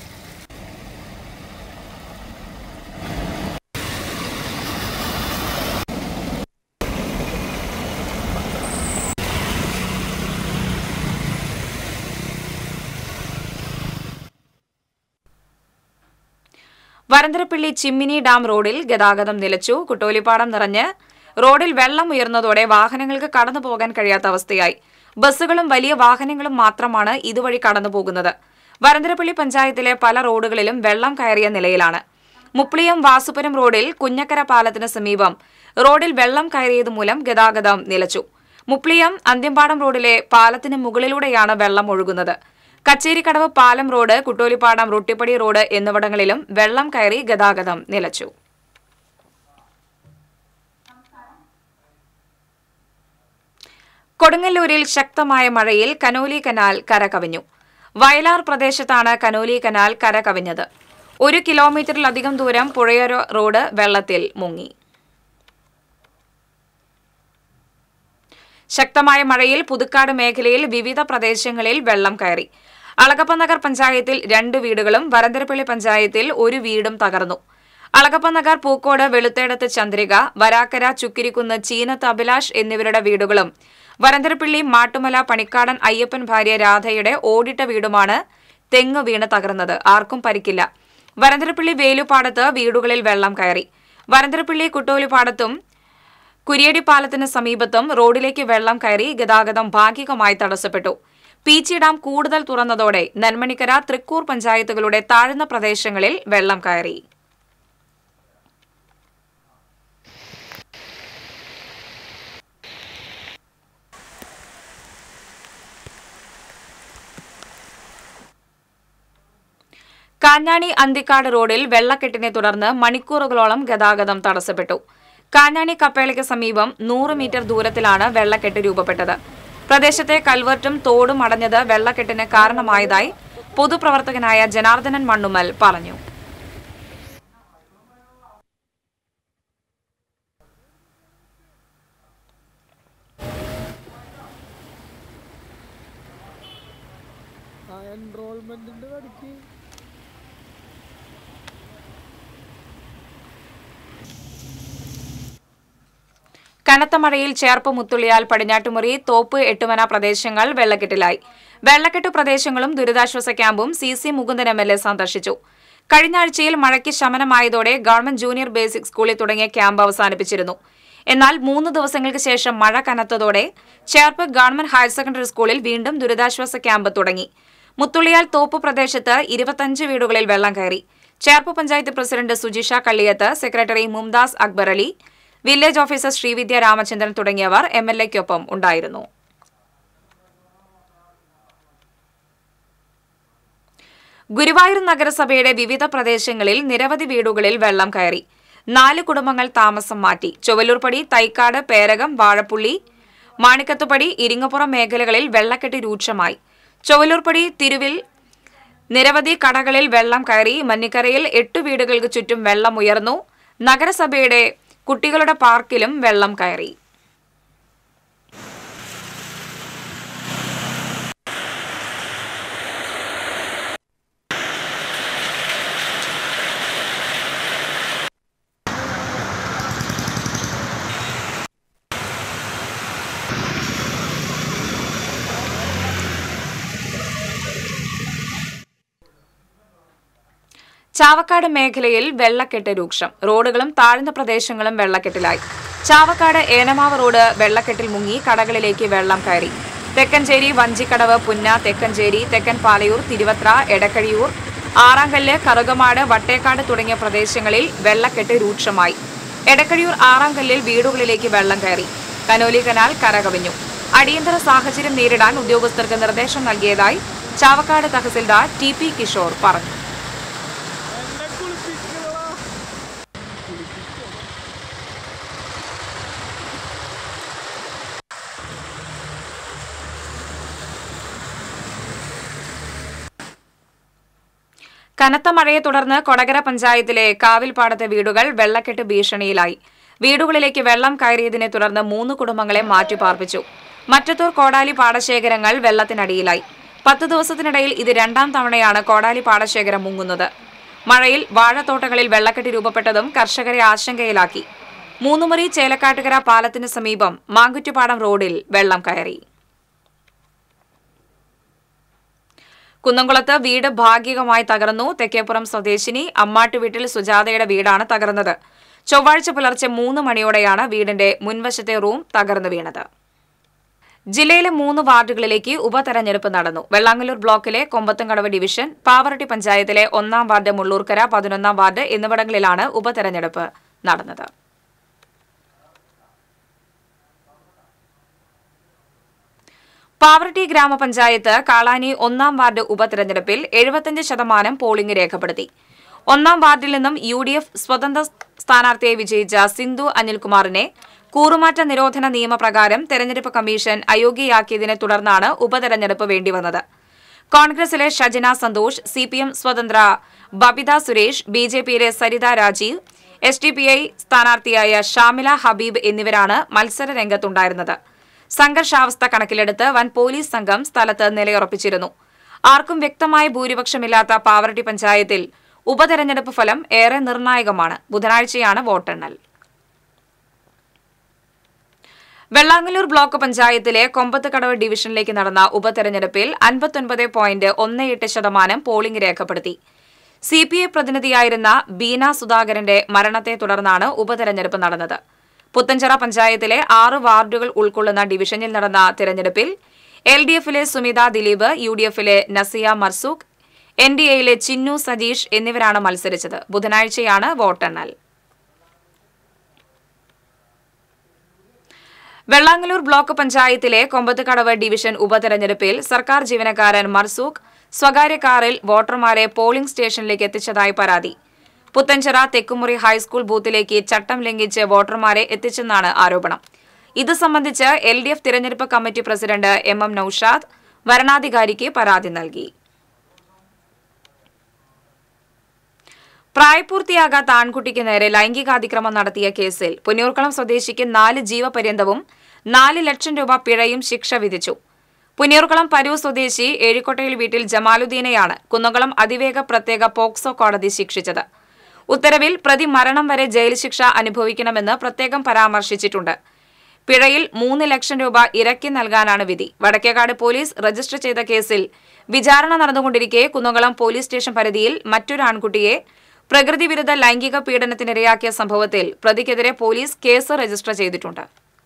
വരന്തരപ്പള്ളി ചിമ്മിനി ഡാം റോഡിൽ ഗതാഗതം നിലച്ചു കുട്ടോലിപ്പാടം നിറഞ്ഞ് റോഡിൽ വെള്ളം ഉയർന്നതോടെ വാഹനങ്ങൾക്ക് കടന്നു പോകാൻ കഴിയാത്ത അവസ്ഥയായി ബസ്സുകളും വലിയ വാഹനങ്ങളും മാത്രമാണ് ഇതുവഴി കടന്നു പോകുന്നത് വരന്തരപ്പള്ളി പഞ്ചായത്തിലെ പല റോഡുകളിലും വെള്ളം കയറിയ നിലയിലാണ് മുപ്ലിയം വാസുപുരം റോഡിൽ കുഞ്ഞക്കര പാലത്തിന് സമീപം റോഡിൽ വെള്ളം കയറിയത് മൂലം ഗതാഗതം നിലച്ചു മുപ്ലിയം അന്ത്യമ്പാടം റോഡിലെ പാലത്തിന് മുകളിലൂടെയാണ് വെള്ളം ഒഴുകുന്നത് കച്ചേരിക്കടവ് പാലം റോഡ് കുട്ടോലിപ്പാടം റൊട്ടിപ്പടി റോഡ് എന്നിവിടങ്ങളിലും വെള്ളം കയറി ഗതാഗതം നിലച്ചു കൊടുങ്ങല്ലൂരിൽ ശക്തമായ മഴയിൽ കനോലി കനാൽ കരകവിഞ്ഞു വയലാർ പ്രദേശത്താണ് കനോലി കനാൽ കരകവിഞ്ഞത് ഒരു കിലോമീറ്ററിലധികം ദൂരം പുഴയോര റോഡ് വെള്ളത്തിൽ മുങ്ങി ശക്തമായ മഴയിൽ പുതുക്കാട് മേഖലയിൽ വിവിധ പ്രദേശങ്ങളിൽ വെള്ളം കയറി അളകപ്പനഗർ പഞ്ചായത്തിൽ രണ്ട് വീടുകളും വരന്തരപ്പള്ളി പഞ്ചായത്തിൽ ഒരു വീടും തകർന്നു അളകപ്പനഗർ പൂക്കോട് വെളുത്തേടത്ത് ചന്ദ്രിക വരാക്കര ചുക്കിരിക്കുന്ന് ചീനത്ത് അഭിലാഷ് എന്നിവരുടെ വീടുകളും വരന്തരപ്പള്ളി മാട്ടുമല പണിക്കാടൻ അയ്യപ്പൻ ഭാര്യ രാധയുടെ ഓടിട്ട വീടുമാണ് തെങ്ങ് വീണ് തകർന്നത് ആർക്കും പരിക്കില്ല വരന്തരപ്പള്ളി വേലുപാടത്ത് വീടുകളിൽ വെള്ളം കയറി വരന്തരപ്പള്ളി കുട്ടോലുപാടത്തും കുരിയടി പാലത്തിന് സമീപത്തും റോഡിലേക്ക് വെള്ളം കയറി ഗതാഗതം ഭാഗികമായി തടസ്സപ്പെട്ടു പീച്ചി ഡാം കൂടുതൽ തുറന്നതോടെ നെന്മണിക്കര തൃക്കൂർ പഞ്ചായത്തുകളുടെ താഴ്ന്ന പ്രദേശങ്ങളിൽ വെള്ളം കയറി കാഞ്ഞാണി അന്തിക്കാട് റോഡിൽ വെള്ളക്കെട്ടിനെ തുടർന്ന് മണിക്കൂറുകളോളം ഗതാഗതം തടസ്സപ്പെട്ടു കാഞ്ഞാണി കപ്പേളയ്ക്ക് സമീപം നൂറ് മീറ്റർ ദൂരത്തിലാണ് വെള്ളക്കെട്ട് രൂപപ്പെട്ടത് പ്രദേശത്തെ കൽവർട്ടും തോടും അടഞ്ഞത് വെള്ളക്കെട്ടിന് കാരണമായതായി പൊതുപ്രവർത്തകനായ ജനാർദ്ദനൻ മണ്ണുമൽ പറഞ്ഞു
എൻറോൾമെന്റിന്റെ കടിക്ക്
കനത്ത മഴയിൽ ചേർപ്പ് മുത്തുള്ളിയാൽ പടിഞ്ഞാട്ടുമുറി തോപ്പ് എട്ടുമന പ്രദേശങ്ങൾ വെള്ളക്കെട്ടിലായി വെള്ളക്കെട്ട് പ്രദേശങ്ങളും ദുരിതാശ്വാസ ക്യാമ്പും C C Mukundan M L A സന്ദർശിച്ചു കഴിഞ്ഞ ആഴ്ചയിൽ മഴയ്ക്ക് ശമനമായതോടെ ഗവൺമെന്റ് ജൂനിയർ ബേസിക് സ്കൂളിൽ തുടങ്ങിയ ക്യാമ്പ് അവസാനിപ്പിച്ചിരുന്നു എന്നാൽ മൂന്ന് ദിവസങ്ങൾക്ക് ശേഷം മഴ കനത്തതോടെ ചേർപ്പ് ഗവൺമെന്റ് ഹയർ സെക്കൻഡറി സ്കൂളിൽ വീണ്ടും ദുരിതാശ്വാസ ക്യാമ്പ് തുടങ്ങി മുത്തുള്ളിയാൽ തോപ്പ് പ്രദേശത്ത് ഇരുപത്തഞ്ച് വീടുകളിൽ വെള്ളം കയറി Cherpu panchayat president Sujisha Kalliyath secretary Mumtaz Akbar Ali village officer Sreevidya Ramachandran തുടങ്ങിയവർ എം എൽ എക്കൊപ്പം ഉണ്ടായിരുന്നു ഗുരുവായൂർ നഗരസഭയുടെ വിവിധ പ്രദേശങ്ങളിൽ നിരവധി വീടുകളിൽ വെള്ളം കയറി നാല് കുടുംബങ്ങൾ താമസം മാറ്റി ചൊവ്വലൂർപ്പടി തൈക്കാട് പേരകം വാഴപ്പുള്ളി മാണിക്കത്തുപടി ഇരിങ്ങപ്പുറം മേഖലകളിൽ വെള്ളക്കെട്ട് രൂക്ഷമായി ചൊവ്വലൂർപ്പടി തിരുവിൽ നിരവധി കടകളിൽ വെള്ളം കയറി മന്നിക്കരയിൽ എട്ട് വീടുകൾക്ക് ചുറ്റും വെള്ളം ഉയർന്നു നഗരസഭയുടെ കുട്ടികളുടെ പാർക്കിലും വെള്ളം കയറി ചാവക്കാട് മേഖലയിൽ വെള്ളക്കെട്ട് രൂക്ഷം റോഡുകളും താഴ്ന്ന പ്രദേശങ്ങളും വെള്ളക്കെട്ടിലായി ചാവക്കാട് ഏനമാവ് റോഡ് വെള്ളക്കെട്ടിൽ മുങ്ങി കടകളിലേക്ക് വെള്ളം കയറി തെക്കഞ്ചേരി വഞ്ചിക്കടവ് പുന്ന തെക്കഞ്ചേരി തെക്കൻ പാലയൂർ തിരുവത്ര എടക്കഴിയൂർ ആറാങ്കല്ല് കറുകമാട് വട്ടേക്കാട് തുടങ്ങിയ പ്രദേശങ്ങളിൽ വെള്ളക്കെട്ട് രൂക്ഷമായി എടക്കഴിയൂർ ആറാങ്കല്ലിൽ വീടുകളിലേക്ക് വെള്ളം കയറി കനോലി കനാൽ കരകവിഞ്ഞു അടിയന്തര സാഹചര്യം നേരിടാൻ ഉദ്യോഗസ്ഥർക്ക് നിർദ്ദേശം നൽകിയതായി ചാവക്കാട് തഹസിൽദാർ ടി പി കിഷോർ പറഞ്ഞു
എന്നെ കുളിപ്പിക്കണടാ
കനത്ത മഴയെ തുടർന്ന് കൊടകര പഞ്ചായത്തിലെ കാവിൽപ്പാടത്തെ വീടുകൾ വെള്ളക്കെട്ട് ഭീഷണിയിലായി വീടുകളിലേക്ക് വെള്ളം കയറിയതിനെ തുടർന്ന് മൂന്ന് കുടുംബങ്ങളെ മാറ്റിപ്പാർപ്പിച്ചു മറ്റത്തൂർ കോടാലി പാടശേഖരങ്ങൾ വെള്ളത്തിനടിയിലായി പത്ത് ദിവസത്തിനിടയിൽ ഇത് രണ്ടാം തവണയാണ് കോടാലി പാടശേഖരം മുങ്ങുന്നത് മഴയിൽ വാഴത്തോട്ടങ്ങളിൽ വെള്ളക്കെട്ട് രൂപപ്പെട്ടതും കർഷകരെ ആശങ്കയിലാക്കി മൂന്നുമുറി ചേലക്കാട്ടുകര പാലത്തിന് സമീപം മാങ്കുറ്റുപാടം റോഡിൽ വെള്ളം കയറി കുന്നംകുളത്ത് വീട് ഭാഗികമായി തകർന്നു തെക്കേപ്പുറം സ്വദേശിനി അമ്മാട്ടുവീട്ടിൽ സുജാതയുടെ വീടാണ് തകർന്നത് ചൊവ്വാഴ്ച പുലർച്ചെ മൂന്ന് മണിയോടെയാണ് വീടിന്റെ മുൻവശത്തെ റൂം തകർന്നു വീണത് ജില്ലയിലെ മൂന്ന് വാർഡുകളിലേക്ക് ഉപതെരഞ്ഞെടുപ്പ് നടന്നു വെള്ളാങ്ങല്ലൂർ ബ്ലോക്കിലെ കൊമ്പത്തുംകടവ് ഡിവിഷൻ പാവറട്ടി പഞ്ചായത്തിലെ ഒന്നാം വാർഡ് മുള്ളൂർക്കര പതിനൊന്നാം വാർഡ് എന്നിവിടങ്ങളിലാണ് ഉപതെരഞ്ഞെടുപ്പ് നടന്നത് പാവറട്ടി ഗ്രാമപഞ്ചായത്ത് കാളാനി ഒന്നാം വാർഡ് ഉപതെരഞ്ഞെടുപ്പിൽ എഴുപത്തിയഞ്ച് ശതമാനം പോളിംഗ് രേഖപ്പെടുത്തി ഒന്നാം വാർഡിൽ നിന്നും യു ഡി എഫ് സ്വതന്ത്ര സ്ഥാനാർത്ഥിയെ വിജയിച്ച സിന്ധു അനിൽകുമാറിനെ കൂറുമാറ്റ നിരോധന നിയമപ്രകാരം തെരഞ്ഞെടുപ്പ് കമ്മീഷൻ അയോഗ്യയാക്കിയതിനെ തുടർന്നാണ് ഉപതെരഞ്ഞെടുപ്പ് വേണ്ടിവന്നത് കോൺഗ്രസിലെ Shajana Santhosh C P M സ്വതന്ത്ര ബബിത സുരേഷ് ബി ജെ പിയിലെ Saritha Rajeev S D P I സ്ഥാനാർത്ഥിയായ ഷാമില ഹബീബ് എന്നിവരാണ് മത്സര രംഗത്തുണ്ടായിരുന്നത് സംഘർഷാവസ്ഥ കണക്കിലെടുത്ത് വൻ പോലീസ് സംഘം സ്ഥലത്ത് നിലയുറപ്പിച്ചിരുന്നു ആർക്കും വ്യക്തമായ ഭൂരിപക്ഷമില്ലാത്ത പാവറട്ടി പഞ്ചായത്തിൽ ഉപതെരഞ്ഞെടുപ്പ് ഫലം ഏറെ നിർണായകമാണ് ബുധനാഴ്ചയാണ് വോട്ടെണ്ണൽ വെള്ളാങ്ങല്ലൂർ ബ്ലോക്ക് പഞ്ചായത്തിലെ കൊമ്പത്തുകടവ് ഡിവിഷനിലേക്ക് നടന്ന ഉപതെരഞ്ഞെടുപ്പിൽ അൻപത്തൊൻപത് പോയിന്റ് ഒന്ന് എട്ട് ശതമാനം പോളിംഗ് രേഖപ്പെടുത്തി സി പി ഐ പ്രതിനിധിയായിരുന്ന ബീന സുധാകരന്റെ മരണത്തെ തുടർന്നാണ് ഉപതെരഞ്ഞെടുപ്പ് നടന്നത് പുത്തഞ്ചിറ പഞ്ചായത്തിലെ ആറ് വാർഡുകൾ ഉൾക്കൊള്ളുന്ന ഡിവിഷനിൽ നടന്ന തെരഞ്ഞെടുപ്പിൽ എൽ ഡി എഫിലെ സുമിത ദിലീപ് യു ഡി എഫിലെ നസിയ മർസൂഖ് എൻ ഡി എയിലെ ചിന്നു സതീഷ് എന്നിവരാണ് മത്സരിച്ചത് ബുധനാഴ്ചയാണ് വോട്ടെണ്ണൽ വെള്ളാങ്ങല്ലൂർ ബ്ലോക്ക് പഞ്ചായത്തിലെ കൊമ്പത്തുകടവ് ഡിവിഷൻ ഉപതെരഞ്ഞെടുപ്പിൽ സർക്കാർ ജീവനക്കാരൻ മർസൂഖ് സ്വകാര്യ കാറിൽ വോട്ടർമാരെ പോളിംഗ് സ്റ്റേഷനിലേക്ക് എത്തിച്ചതായി പരാതി പുത്തഞ്ചിറ തെക്കുമുറി ഹൈസ്കൂൾ ബൂത്തിലേക്ക് ചട്ടം ലംഘിച്ച് വോട്ടർമാരെ എത്തിച്ചെന്നാണ് ആരോപണം ഇത് സംബന്ധിച്ച് എൽ ഡി എഫ് തിരഞ്ഞെടുപ്പ് committee president M M Noushad വരണാധികാരിക്ക് പരാതി നൽകി പ്രായപൂർത്തിയാകാത്ത ആൺകുട്ടിക്ക് നേരെ ലൈംഗികാതിക്രമം നടത്തിയ കേസിൽ പുന്നൂർക്കുളം സ്വദേശിക്ക് നാല് ജീവപര്യന്തവും നാല് ലക്ഷം രൂപ പിഴയും ശിക്ഷ വിധിച്ചു പുന്നൂർക്കുളം പരൂർ സ്വദേശി ഏഴിക്കോട്ടയിൽ വീട്ടിൽ ജമാലുദ്ദീനെയാണ് കുന്നംകുളം അതിവേഗ പ്രത്യേക പോക്സോ കോടതി ശിക്ഷിച്ചത് ഉത്തരവിൽ പ്രതി മരണം വരെ ജയിൽ ശിക്ഷ അനുഭവിക്കണമെന്ന് പ്രത്യേകം പരാമർശിച്ചിട്ടുണ്ട് പിഴയിൽ മൂന്ന് ലക്ഷം രൂപ ഇരക്കി നൽകാനാണ് വിധി വടക്കേക്കാട് പോലീസ് രജിസ്റ്റർ ചെയ്ത കേസിൽ വിചാരണ നടന്നുകൊണ്ടിരിക്കെ കുന്നംകുളം പോലീസ് സ്റ്റേഷൻ പരിധിയിൽ മറ്റൊരു ആൺകുട്ടിയെ പ്രകൃതി വിരുദ്ധ ലൈംഗിക പീഡനത്തിനിരയാക്കിയ സംഭവത്തിൽ പ്രതിക്കെതിരെ പോലീസ് കേസ് രജിസ്റ്റർ ചെയ്തിട്ടുണ്ട്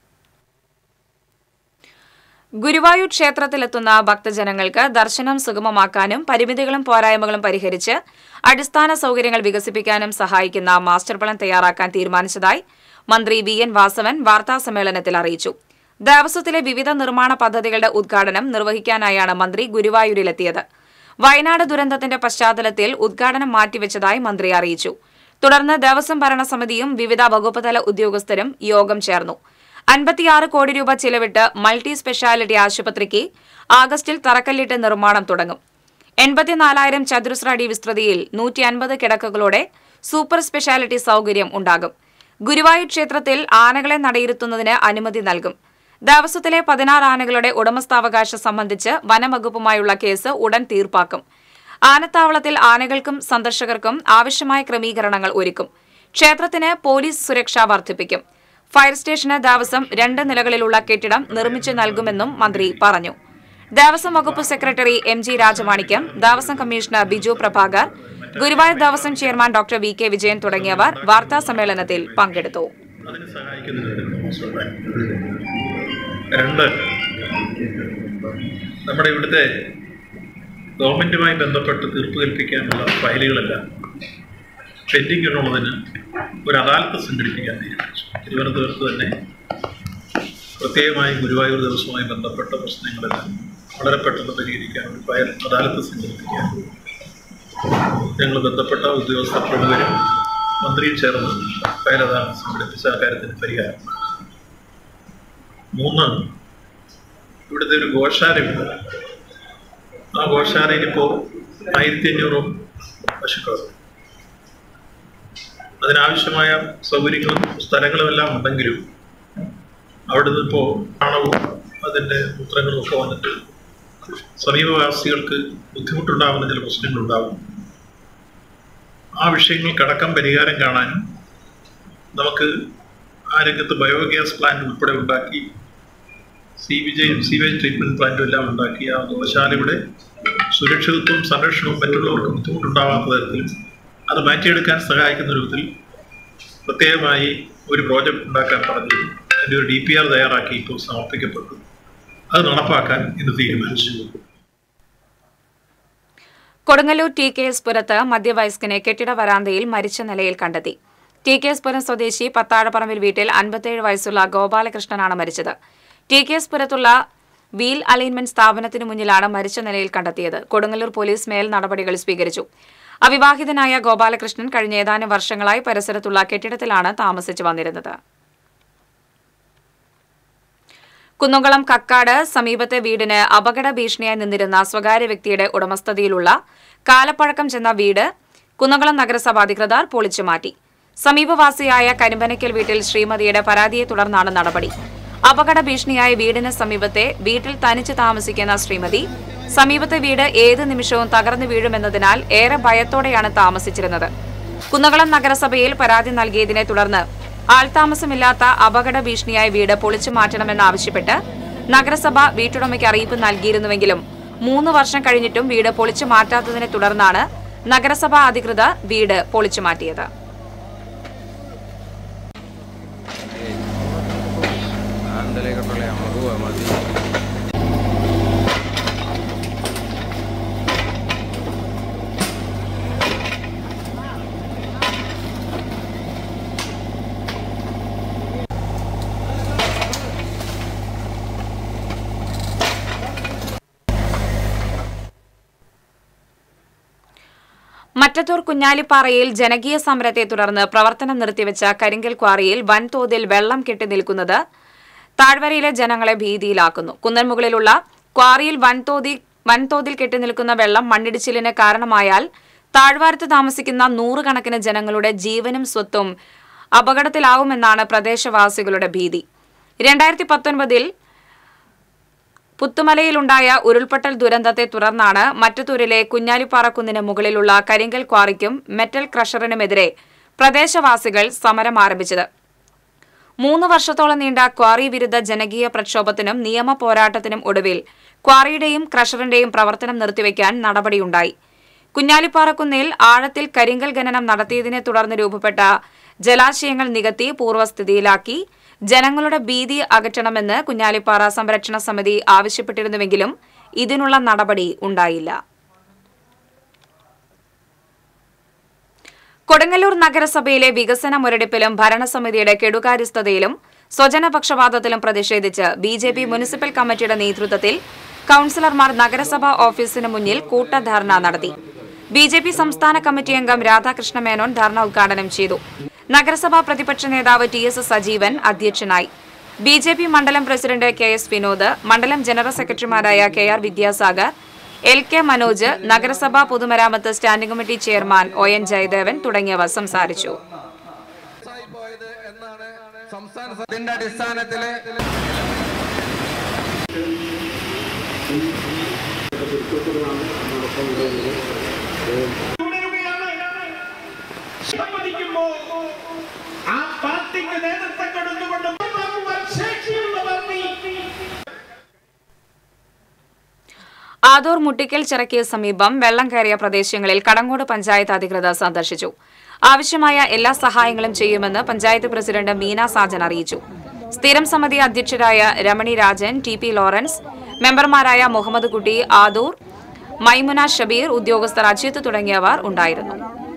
ഗുരുവായൂർ ക്ഷേത്രത്തിലെത്തുന്ന ഭക്തജനങ്ങൾക്ക് ദർശനം സുഗമമാക്കാനും പരിമിതികളും പോരായ്മകളും പരിഹരിച്ച് അടിസ്ഥാന സൗകര്യങ്ങൾ വികസിപ്പിക്കാനും സഹായിക്കുന്ന മാസ്റ്റർ പ്ലാൻ തയ്യാറാക്കാൻ തീരുമാനിച്ചതായി മന്ത്രി വി എൻ വാസവൻ വാർത്താസമ്മേളനത്തിൽ അറിയിച്ചു ദേവസ്വത്തിലെ വിവിധ നിർമ്മാണ പദ്ധതികളുടെ ഉദ്ഘാടനം നിർവഹിക്കാനായാണ് മന്ത്രി ഗുരുവായൂരിലെത്തിയത് വയനാട് ദുരന്തത്തിന്റെ പശ്ചാത്തലത്തിൽ ഉദ്ഘാടനം മാറ്റിവെച്ചതായി മന്ത്രി അറിയിച്ചു തുടർന്ന് ദേവസ്വം ഭരണസമിതിയും വിവിധ വകുപ്പുതല ഉദ്യോഗസ്ഥരും യോഗം ചേർന്നു അൻപത്തിയാറ് കോടി രൂപ ചിലവിട്ട് മൾട്ടി സ്പെഷ്യാലിറ്റി ആശുപത്രിക്ക് ആഗസ്റ്റിൽ തറക്കല്ലിട്ട് നിർമ്മാണം തുടങ്ങും എൺപത്തിനാലായിരം ചതുരശ്ര അടി വിസ്തൃതിയിൽ നൂറ്റി അൻപത് കിടക്കകളോടെ സൂപ്പർ സ്പെഷ്യാലിറ്റി സൗകര്യം ഉണ്ടാകും ഗുരുവായൂർ ക്ഷേത്രത്തിൽ ആനകളെ നടയിരുത്തുന്നതിന് അനുമതി നൽകും ദേവസ്വത്തിലെ പതിനാറ് ആനകളുടെ ഉടമസ്ഥാവകാശം സംബന്ധിച്ച് വനംവകുപ്പുമായുള്ള കേസ് ഉടൻ തീർപ്പാക്കും ആനത്താവളത്തിൽ ആനകൾക്കും സന്ദർശകർക്കും ആവശ്യമായ ക്രമീകരണങ്ങൾ ഒരുക്കും ക്ഷേത്രത്തിന് പോലീസ് സുരക്ഷ വർദ്ധിപ്പിക്കും ഫയർ സ്റ്റേഷന് ദേവസ്വം രണ്ട് നിലകളിലുള്ള കെട്ടിടം നിർമ്മിച്ചു നൽകുമെന്നും മന്ത്രി പറഞ്ഞു ദേവസ്വം വകുപ്പ് secretary M G Rajamanickam Devaswom commissioner Biju Prabhakar Guruvayur Devaswom chairman doctor V K Vijayan തുടങ്ങിയവർ വാർത്താ സമ്മേളനത്തിൽ പങ്കെടുത്തു
അതിന് സഹായിക്കുന്നുണ്ട് മാസ്റ്റർ പ്ലാൻ രണ്ട് നമ്മുടെ ഇവിടുത്തെ ഗവൺമെൻറ്റുമായി ബന്ധപ്പെട്ട് തീർപ്പ് കൽപ്പിക്കാനുള്ള ഫയലുകളെല്ലാം പെൻഡിങ് ഉള്ളതിന് ഒരു അദാലത്ത് സംഘടിപ്പിക്കാൻ തീരുമാനിച്ചു തിരുവനന്തപുരത്ത് തന്നെ പ്രത്യേകമായി ഗുരുവായൂർ ദിവസവുമായി ബന്ധപ്പെട്ട പ്രശ്നങ്ങളെല്ലാം വളരെ പെട്ടെന്ന് പരിഹരിക്കാൻ ഒരു ഫയൽ അദാലത്ത് സംഘടിപ്പിക്കാൻ ഞങ്ങൾ ബന്ധപ്പെട്ട ഉദ്യോഗസ്ഥ പ്രമുഖരും മന്ത്രിയും ചേർന്ന് ഫയൽ അദാലത്ത് സംഘടിപ്പിച്ച ആ കാര്യത്തിന് പരിഹാരം മൂന്ന് ഇവിടുത്തെ ഒരു ഗോശാലയുണ്ട് ആ ഗോശാലയിൽ ഇപ്പോൾ ആയിരത്തി അഞ്ഞൂറും പശുക്കളുണ്ട് അതിനാവശ്യമായ സൗകര്യങ്ങളും സ്ഥലങ്ങളും എല്ലാം ഉണ്ടെങ്കിലും അവിടുന്ന് ഇപ്പോൾ പണവും അതിൻ്റെ മൂത്രങ്ങളും ഒക്കെ വന്നിട്ട് സമീപവാസികൾക്ക് ബുദ്ധിമുട്ടുണ്ടാകുന്ന ചില പ്രശ്നങ്ങളുണ്ടാകും ആ വിഷയങ്ങൾക്കടക്കം പരിഹാരം കാണാനും നമുക്ക് ആ രംഗത്ത് ബയോഗ്യാസ് പ്ലാന്റ് ഉൾപ്പെടെ ഉണ്ടാക്കി സീവേജ് സീവേജ് ട്രീറ്റ്മെൻറ്റ് പ്ലാന്റും എല്ലാം ഉണ്ടാക്കി ആ ഗോശാലയുടെ സുരക്ഷിതത്വവും സംരക്ഷണവും മറ്റുള്ളവർക്ക് ബുദ്ധിമുട്ടുണ്ടാവാത്ത തരത്തിൽ അത് മാറ്റിയെടുക്കാൻ സഹായിക്കുന്ന രൂപത്തിൽ പ്രത്യേകമായി ഒരു പ്രോജക്റ്റ് ഉണ്ടാക്കാൻ പറഞ്ഞു അതിൻ്റെ ഒരു ഡി പി ആർ തയ്യാറാക്കി ഇപ്പോൾ സമർപ്പിക്കപ്പെട്ടു അത് നടപ്പാക്കാൻ ഇന്ന് തീരുമാനിച്ചു
കൊടുങ്ങല്ലൂർ ടി കെ എസ് പുരത്ത് മധ്യവയസ്കനെ കെട്ടിട വരാന്തയിൽ മരിച്ച നിലയിൽ കണ്ടെത്തി ടി കെ എസ് പുരം സ്വദേശി പത്താഴപ്പറമ്പിൽ വീട്ടിൽ അൻപത്തേഴ് വയസ്സുള്ള ഗോപാലകൃഷ്ണനാണ് മരിച്ചത് ടി കെ എസ് പുരത്തുള്ള വീൽ അലൈൻമെന്റ് സ്ഥാപനത്തിനു മുന്നിലാണ് മരിച്ച നിലയിൽ കണ്ടെത്തിയത് കൊടുങ്ങല്ലൂർ പോലീസ് മേൽ നടപടികൾ സ്വീകരിച്ചു അവിവാഹിതനായ ഗോപാലകൃഷ്ണൻ കഴിഞ്ഞ ഏതാനും വർഷങ്ങളായി പരിസരത്തുള്ള കെട്ടിടത്തിലാണ് താമസിച്ചു വന്നിരുന്നത് കുന്നംകുളം കക്കാട് സമീപത്തെ വീടിന് അപകട ഭീഷണിയായി നിന്നിരുന്ന സ്വകാര്യ വ്യക്തിയുടെ ഉടമസ്ഥതയിലുള്ള കാലപ്പഴക്കം ചെന്ന വീട് കുന്നംകുളം നഗരസഭ അധികൃതർ പൊളിച്ചുമാറ്റി സമീപവാസിയായ കരിമ്പനയ്ക്കൽ വീട്ടിൽ ശ്രീമതിയുടെ പരാതിയെ തുടർന്നാണ് നടപടി അപകട ഭീഷണിയായ വീടിന് സമീപത്തെ വീട്ടിൽ തനിച്ച് താമസിക്കുന്ന ശ്രീമതി സമീപത്തെ വീട് ഏത് നിമിഷവും തകർന്നു വീഴുമെന്നതിനാൽ ഏറെ ഭയത്തോടെയാണ് താമസിച്ചിരുന്നത് കുന്നകുളം നഗരസഭയിൽ പരാതി നൽകിയതിനെ തുടർന്ന് ആൾതാമസമില്ലാത്ത അപകട ഭീഷണിയായ വീട് പൊളിച്ചു മാറ്റണമെന്നാവശ്യപ്പെട്ട് നഗരസഭ വീട്ടുടമയ്ക്ക് അറിയിപ്പ് നൽകിയിരുന്നുവെങ്കിലും മൂന്ന് വർഷം കഴിഞ്ഞിട്ടും വീട് പൊളിച്ചു മാറ്റാത്തതിനെ തുടർന്നാണ് നഗരസഭാ അധികൃതർ വീട് പൊളിച്ചു മാറ്റിയത്
ആന്തലേക്കട്ടുള്ള നമുക്ക് പോവാം മതി
മറ്റത്തൂർ കുഞ്ഞാലിപ്പാറയിൽ ജനകീയ സമരത്തെ തുടർന്ന് പ്രവർത്തനം നിർത്തിവെച്ച കരിങ്കൽ ക്വാറിയിൽ വൻതോതിൽ വെള്ളം കെട്ടി നിൽക്കുന്നത് താഴ്വരയിലെ ജനങ്ങളെ ഭീതിയിലാക്കുന്നു കുന്നൻമുകളിലുള്ള ക്വാറിയിൽ വൻതോതി വൻതോതിൽ കെട്ടിനിൽക്കുന്ന വെള്ളം മണ്ണിടിച്ചിലിന് കാരണമായാൽ താഴ്വാരത്ത് താമസിക്കുന്ന നൂറുകണക്കിന് ജനങ്ങളുടെ ജീവനും സ്വത്തും അപകടത്തിലാവുമെന്നാണ് പ്രദേശവാസികളുടെ ഭീതി രണ്ടായിരത്തി പത്തൊൻപതിൽ പുത്തുമലയിലുണ്ടായ ഉരുൾപൊട്ടൽ ദുരന്തത്തെ തുടർന്നാണ് മറ്റത്തൂരിലെ കുഞ്ഞാലിപ്പാറ കുന്നിന് മുകളിലുള്ള കരിങ്കൽ ക്വാറിക്കും മെറ്റൽ ക്രഷറിനുമെതിരെ പ്രദേശവാസികൾ സമരം ആരംഭിച്ചത് മൂന്ന് വർഷത്തോളം നീണ്ട ക്വാറി വിരുദ്ധ ജനകീയ പ്രക്ഷോഭത്തിനും നിയമ പോരാട്ടത്തിനും ഒടുവിൽ ക്വാറിയുടെയും ക്രഷറിന്റെയും പ്രവർത്തനം നിർത്തിവെക്കാൻ നടപടിയുണ്ടായി കുഞ്ഞാലിപ്പാറക്കുന്നിൽ ആഴത്തിൽ കരിങ്കൽ ഖനനം നടത്തിയതിനെ തുടർന്ന് രൂപപ്പെട്ട ജലാശയങ്ങൾ നികത്തി പൂർവ്വസ്ഥിതിയിലാക്കി ജനങ്ങളുടെ ഭീതി അകറ്റണമെന്ന് കുഞ്ഞാലിപ്പാറ സംരക്ഷണ സമിതി ആവശ്യപ്പെട്ടിരുന്നുവെങ്കിലും ഇതിനുള്ള നടപടി ഉണ്ടായില്ല കൊടുങ്ങല്ലൂർ നഗരസഭയിലെ വികസന മുരടിപ്പിലും ഭരണസമിതിയുടെ കെടുകാര്യസ്ഥതയിലും സ്വജനപക്ഷപാതത്തിലും പ്രതിഷേധിച്ച് ബി ജെ പി മുനിസിപ്പൽ കമ്മിറ്റിയുടെ നേതൃത്വത്തിൽ കൌൺസിലർമാർ നഗരസഭാ ഓഫീസിന് മുന്നിൽ കൂട്ടധർണ നടത്തി ബി ജെ പി സംസ്ഥാന കമ്മിറ്റി അംഗം രാധാകൃഷ്ണ മേനോൻ ധർണ ഉദ്ഘാടനം ചെയ്തു നഗരസഭാ പ്രതിപക്ഷ നേതാവ് ടി എസ് സജീവൻ അധ്യക്ഷനായി ബി ജെ പി മണ്ഡലം പ്രസിഡന്റ് കെ എസ് വിനോദ് മണ്ഡലം ജനറൽ സെക്രട്ടറിമാരായ K R Vidyasagar L K Manoj നഗരസഭാ പൊതുമരാമത്ത് standing committee chairman O N Jayadevan തുടങ്ങിയവർ സംസാരിച്ചു
പോയത് എന്നാണ് സംസ്ഥാന അതിന്റെ അടിസ്ഥാനത്തില്
സമ്മതിക്കുമ്പോ ആ പാർട്ടിക്ക് നേതൃത്വം കൊടുത്തുകൊണ്ട് ശേഷിയുള്ള പാർട്ടി
ആദൂർ മുട്ടിക്കൽ ചിറയ്ക്ക് സമീപം വെള്ളം കയറിയ പ്രദേശങ്ങളിൽ കടങ്ങോട് പഞ്ചായത്ത് അധികൃതർ സന്ദർശിച്ചു ആവശ്യമായ എല്ലാ സഹായങ്ങളും ചെയ്യുമെന്ന് പഞ്ചായത്ത് പ്രസിഡന്റ് മീന സാജൻ അറിയിച്ചു സ്ഥിരം സമിതി അധ്യക്ഷരായ Ramani Rajan T P Lawrence മെമ്പർമാരായ മുഹമ്മദ് കുട്ടി ആദൂർ മൈമുന ഷബീർ ഉദ്യോഗസ്ഥർ അജിത്ത് തുടങ്ങിയവർ ഉണ്ടായിരുന്നു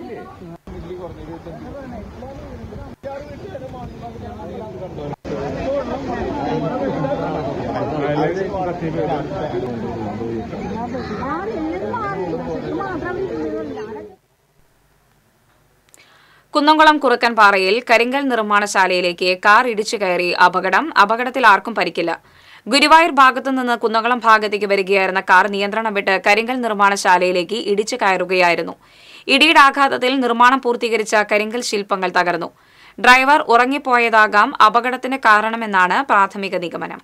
കുന്നംകുളം കുറുക്കൻപാറയിൽ കരിങ്കൽ നിർമ്മാണശാലയിലേക്ക് കാർ ഇടിച്ചു കയറി അപകടം അപകടത്തിൽ ആർക്കും പരിക്കില്ല ഗുരുവായൂർ ഭാഗത്തു നിന്ന് കുന്നംകുളം ഭാഗത്തേക്ക് വരികയായിരുന്ന കാർ നിയന്ത്രണം വിട്ട് കരിങ്കൽ നിർമ്മാണശാലയിലേക്ക് ഇടിച്ചു കയറുകയായിരുന്നു ഇടിയുടെ ആഘാതത്തിൽ നിർമ്മാണം പൂർത്തീകരിച്ച കരിങ്കൽ ശില്പങ്ങൾ തകർന്നു ഡ്രൈവർ ഉറങ്ങിപ്പോയതാകാം അപകടത്തിന് കാരണമെന്നാണ് പ്രാഥമിക നിഗമനം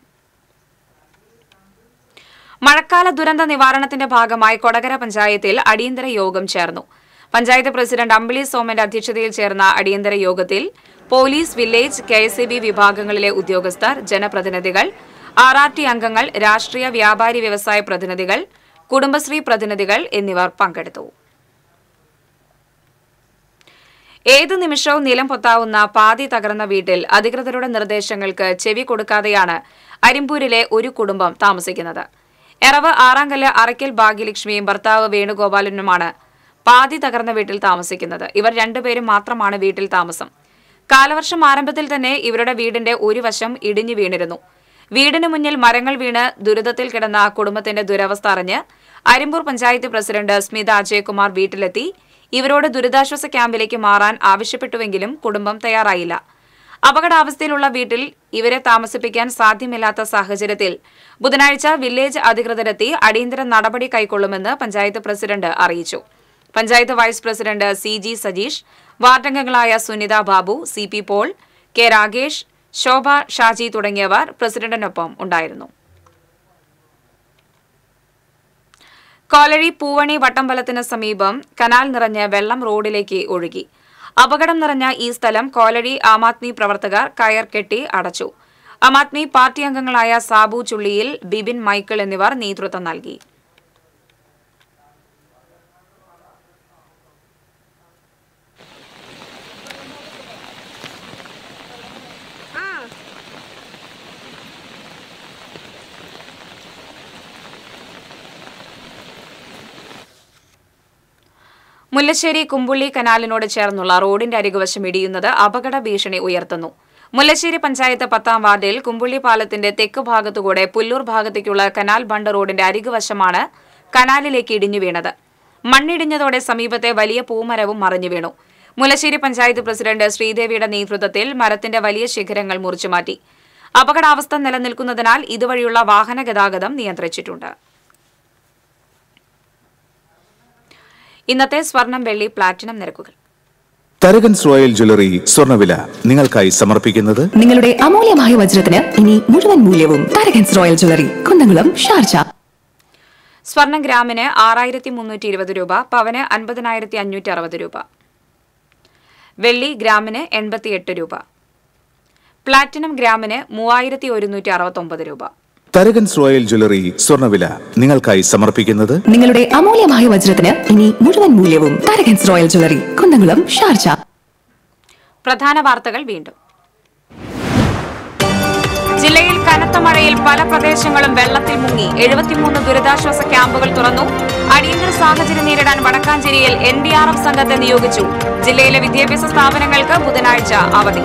മഴക്കാല ദുരന്ത നിവാരണത്തിന്റെ ഭാഗമായി കൊടകര പഞ്ചായത്തിൽ അടിയന്തര യോഗം ചേർന്നു പഞ്ചായത്ത് പ്രസിഡന്റ് അമ്പിളി സോമന്റെ അധ്യക്ഷതയിൽ ചേർന്ന അടിയന്തര യോഗത്തിൽ പോലീസ് വില്ലേജ് കെ വിഭാഗങ്ങളിലെ ഉദ്യോഗസ്ഥർ ജനപ്രതിനിധികൾ ആർ ആർ ടി അംഗങ്ങൾ രാഷ്ട്രീയ വ്യാപാരി വ്യവസായ പ്രതിനിധികൾ കുടുംബശ്രീ പ്രതിനിധികൾ എന്നിവർ പങ്കെടുത്തു ഏതു നിമിഷവും നിലം പൊത്താവുന്ന പാതി തകർന്ന വീട്ടിൽ അധികൃതരുടെ നിർദ്ദേശങ്ങൾക്ക് ചെവി കൊടുക്കാതെയാണ് അരിമ്പൂരിലെ ഒരു കുടുംബം താമസിക്കുന്നത് എറവ് ആറാങ്കല്ല് അറയ്ക്കൽ ഭാഗ്യലക്ഷ്മിയും ഭർത്താവ് വേണുഗോപാലനുമാണ് പാതി തകർന്ന വീട്ടിൽ താമസിക്കുന്നത് ഇവർ രണ്ടുപേരും മാത്രമാണ് വീട്ടിൽ താമസം കാലവർഷം ആരംഭത്തിൽ തന്നെ ഇവരുടെ വീടിന്റെ ഒരു വശം ഇടിഞ്ഞു വീണിരുന്നു വീടിന് മുന്നിൽ മരങ്ങൾ വീണ് ദുരിതത്തിൽ കിടന്ന കുടുംബത്തിന്റെ ദുരവസ്ഥ അറിഞ്ഞ് അരിമ്പൂർ പഞ്ചായത്ത് പ്രസിഡന്റ് സ്മിത അജയകുമാർ വീട്ടിലെത്തി ഇവരോട് ദുരിതാശ്വാസ ക്യാമ്പിലേക്ക് മാറാൻ ആവശ്യപ്പെട്ടുവെങ്കിലും കുടുംബം തയ്യാറായില്ല അപകടാവസ്ഥയിലുള്ള വീട്ടിൽ ഇവരെ താമസിപ്പിക്കാൻ സാധ്യമില്ലാത്ത സാഹചര്യത്തിൽ ബുധനാഴ്ച വില്ലേജ് അധികൃതരെത്തി അടിയന്തര നടപടി കൈക്കൊള്ളുമെന്ന് പഞ്ചായത്ത് പ്രസിഡന്റ് അറിയിച്ചു panchayat vice president C G Sajeesh വാർഡംഗങ്ങളായ Sunitha Babu C P Paul K Ragesh Shobha Shaji തുടങ്ങിയവർ പ്രസിഡന്റിനൊപ്പം ഉണ്ടായിരുന്നു കോലഴി പൂവണി വട്ടമ്പലത്തിന് സമീപം കനാൽ നിറഞ്ഞ് വെള്ളം റോഡിലേക്ക് ഒഴുകി അപകടം നിറഞ്ഞ ഈ സ്ഥലം കോലഴി ആം ആദ്മി പ്രവർത്തകർ കയർ കെട്ടി അടച്ചു ആം ആദ്മി പാർട്ടി അംഗങ്ങളായ സാബു ചുള്ളിയിൽ ബിബിൻ മൈക്കിൾ എന്നിവർ നേതൃത്വം നൽകി മുല്ലശ്ശേരി കുമ്പുള്ളി കനാലിനോട് ചേർന്നുള്ള റോഡിന്റെ അരികുവശം ഇടിയുന്നത് അപകട ഭീഷണി ഉയർത്തുന്നു മുല്ലശ്ശേരി പഞ്ചായത്ത് പത്താം വാർഡിൽ കുമ്പുള്ളി പാലത്തിന്റെ തെക്ക് ഭാഗത്തുകൂടെ പുല്ലൂർ ഭാഗത്തേക്കുള്ള കനാൽ ബണ്ട് റോഡിന്റെ അരികുവശമാണ് കനാലിലേക്ക് ഇടിഞ്ഞു വീണത് മണ്ണിടിഞ്ഞതോടെ സമീപത്തെ വലിയ പൂമരവും മറിഞ്ഞു വീണു മുലശ്ശേരി പഞ്ചായത്ത് പ്രസിഡന്റ് ശ്രീദേവിയുടെ നേതൃത്വത്തിൽ മരത്തിന്റെ വലിയ ശിഖരങ്ങൾ മുറിച്ചുമാറ്റി അപകടാവസ്ഥ നിലനിൽക്കുന്നതിനാൽ ഇതുവഴിയുള്ള വാഹന ഗതാഗതം നിയന്ത്രിച്ചിട്ടുണ്ട് ഇന്നത്തെ സ്വർണം വെള്ളി പ്ലാറ്റിനം നിരക്കുകൾ
തരകൻസ് റോയൽ ജ്വല്ലറി സ്വർണ്ണവില നിങ്ങൾക്കായി സമർപ്പിക്കുന്നത്
നിങ്ങളുടെ അമൂല്യമായ വജ്രത്തിന് ഇനി മുഴുവൻ മൂല്യവും Tharakans royal jewellery Kunnamkulam Sharjah
സ്വർണം ഗ്രാമിന് ആറായിരത്തി മുന്നൂറ്റി ഇരുപത് രൂപ പവന് അൻപതിനായിരത്തി അഞ്ഞൂറ്റി അറുപത് രൂപ വെള്ളി ഗ്രാമിന് എൺപത്തിയെട്ട് രൂപ പ്ലാറ്റിനം ഗ്രാമിന് മൂവായിരത്തി ഒരുന്നൂറ്റി അറുപത്തൊമ്പത് രൂപ
തരകൻസ് റോയൽ ജ്വല്ലറി സ്വർണ്ണവില നിങ്ങൾക്കായി സമർപ്പിക്കുന്നത്
നിങ്ങളുടെ അമൂല്യമായ വജ്രത്തിന് ഇനി മുഴുവൻ മൂല്യവും Tharakans royal jewellery Kunnamkulam Sharjah
പ്രധാന വാർത്തകൾ വീണ്ടും ജില്ലയിൽ കനത്ത മഴയിൽ പല പ്രദേശങ്ങളും വെള്ളത്തിൽ മുങ്ങി എഴുപത്തിമൂന്ന് ദുരിതാശ്വാസ ക്യാമ്പുകൾ തുറന്നു അടിയന്തര സാഹചര്യം നേരിടാൻ വടക്കാഞ്ചേരിയിൽ എൻ ഡി ആർ എഫ് സംഘത്തെ നിയോഗിച്ചു ജില്ലയിലെ വിദ്യാഭ്യാസ സ്ഥാപനങ്ങൾക്ക് ബുധനാഴ്ച അവധി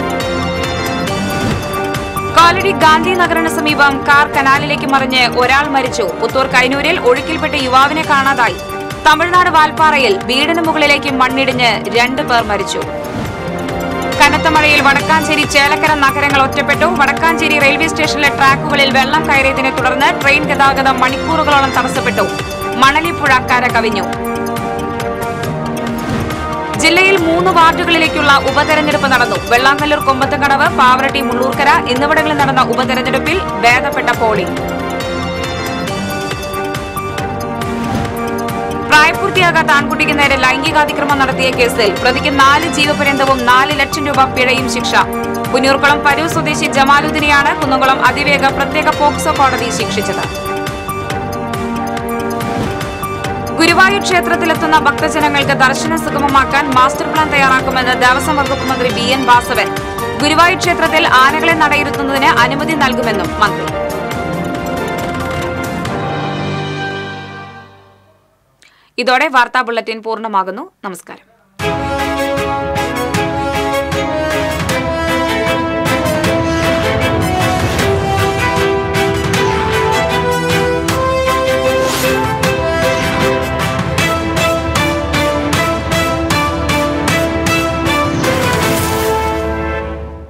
കാലടി ഗാന്ധി നഗറിന് സമീപം കാർ കനാലിലേക്ക് മറിഞ്ഞ് ഒരാൾ മരിച്ചു പുത്തൂർ കൈനൂരിൽ ഒഴുക്കിൽപ്പെട്ട യുവാവിനെ കാണാതായി തമിഴ്നാട് വാൽപ്പാറയിൽ വീടിന് മുകളിലേക്ക് മണ്ണിടിഞ്ഞ് രണ്ടു പേർ മരിച്ചു കനത്ത മഴയിൽ വടക്കാഞ്ചേരി ചേലക്കര നഗരങ്ങൾ ഒറ്റപ്പെട്ടു വടക്കാഞ്ചേരി റെയിൽവേ സ്റ്റേഷനിലെ ട്രാക്കുകളിൽ വെള്ളം കയറിയതിനെ തുടർന്ന് ട്രെയിൻ ഗതാഗതം മണിക്കൂറുകളോളം തടസ്സപ്പെട്ടു മണലിപ്പുഴ കര കവിഞ്ഞു ജില്ലയിൽ മൂന്ന് വാർഡുകളിലേക്കുള്ള ഉപതെരഞ്ഞെടുപ്പ് നടന്നു വെള്ളാങ്കല്ലൂർ കൊമ്പത്തുകടവ് പാവറട്ടി മുള്ളൂർക്കര എന്നിവിടങ്ങളിൽ നടന്ന ഉപതെരഞ്ഞെടുപ്പിൽ ഭേദപ്പെട്ട പോളിംഗ് പ്രായപൂർത്തിയാകാത്ത ആൺകുട്ടിക്ക് നേരെ ലൈംഗികാതിക്രമം നടത്തിയ കേസിൽ പ്രതിക്ക് നാല് ജീവപര്യന്തവും നാല് ലക്ഷം രൂപ പിഴയും ശിക്ഷ പുന്നൂർക്കുളം പരൂർ സ്വദേശി ജമാലുദ്ദീനെയാണ് കുന്നംകുളം അതിവേഗ പ്രത്യേക പോക്സോ കോടതി ശിക്ഷിച്ചത് ഗുരുവായൂർ ക്ഷേത്രത്തിലെത്തുന്ന ഭക്തജനങ്ങൾക്ക് ദർശനം സുഗമമാക്കാൻ മാസ്റ്റർ പ്ലാൻ തയ്യാറാക്കുമെന്ന് ദേവസ്വം വകുപ്പ് മന്ത്രി ബി എൻ വാസവൻ ഗുരുവായൂർ ക്ഷേത്രത്തിൽ ആനകളെ നടയിരുത്തുന്നതിന് അനുമതി നൽകുമെന്നും മന്ത്രി ഇതോടെ വാർത്താ ബുള്ളറ്റിൻ പൂർണ്ണമാകുന്നു നമസ്കാരം